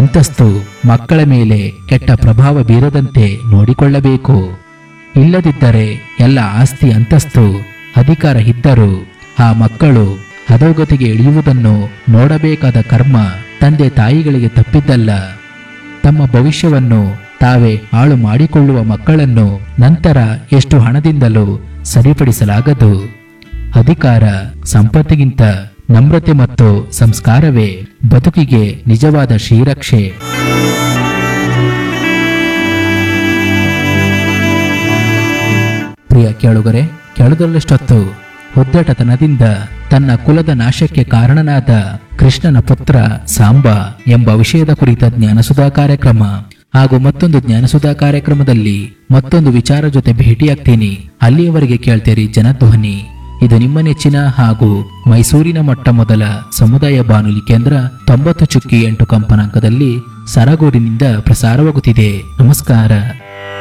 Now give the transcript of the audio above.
ಅಂತಸ್ತು ಮಕ್ಕಳ ಮೇಲೆ ಕೆಟ್ಟ ಪ್ರಭಾವ ಬೀರದಂತೆ ನೋಡಿಕೊಳ್ಳಬೇಕು ಇಲ್ಲದಿದ್ದರೆ ಎಲ್ಲ ಆಸ್ತಿ ಅಂತಸ್ತು ಅಧಿಕಾರ ಇದ್ದರೂ ಆ ಮಕ್ಕಳು ಅಧೋಗತಿಗೆ ಇಳಿಯುವುದನ್ನು ನೋಡಬೇಕಾದ ಕರ್ಮ ತಂದೆ ತಾಯಿಗಳಿಗೆ ತಪ್ಪಿದ್ದಲ್ಲ ತಮ್ಮ ಭವಿಷ್ಯವನ್ನು ತಾವೇ ಹಾಳು ಮಾಡಿಕೊಳ್ಳುವ ಮಕ್ಕಳನ್ನು ನಂತರ ಎಷ್ಟು ಹಣದಿಂದಲೂ ಸರಿಪಡಿಸಲಾಗದು ಅಧಿಕಾರ ಸಂಪತ್ತಿಗಿಂತ ನಮ್ರತೆ ಮತ್ತು ಸಂಸ್ಕಾರವೇ ಬದುಕಿಗೆ ನಿಜವಾದ ಶ್ರೀರಕ್ಷೆ ಪ್ರಿಯ ಕೇಳುಗರೆ ಕೆಳದಲ್ಲಷ್ಟೊತ್ತು ಹುದ್ದಟತನದಿಂದ ತನ್ನ ಕುಲದ ನಾಶಕ್ಕೆ ಕಾರಣನಾದ ಕೃಷ್ಣನ ಪುತ್ರ ಸಾಂಬ ಎಂಬ ವಿಷಯದ ಕುರಿತ ಜ್ಞಾನಸುಧಾ ಕಾರ್ಯಕ್ರಮ ಹಾಗೂ ಮತ್ತೊಂದು ಜ್ಞಾನಸುಧಾ ಕಾರ್ಯಕ್ರಮದಲ್ಲಿ ಮತ್ತೊಂದು ವಿಚಾರ ಜೊತೆ ಭೇಟಿಯಾಗ್ತೀನಿ ಅಲ್ಲಿಯವರೆಗೆ ಕೇಳ್ತೀರಿ ಜನಧ್ವನಿ ಇದು ನಿಮ್ಮ ನೆಚ್ಚಿನ ಹಾಗೂ ಮೈಸೂರಿನ ಮೊಟ್ಟ ಮೊದಲ ಸಮುದಾಯ ಬಾನುಲಿ ಕೇಂದ್ರ ತೊಂಬತ್ತು ಚುಕ್ಕಿ ಎಂಟು ಕಂಪನಾಂಕದಲ್ಲಿ ಸರಗೂರಿನಿಂದ ಪ್ರಸಾರವಾಗುತ್ತಿದೆ ನಮಸ್ಕಾರ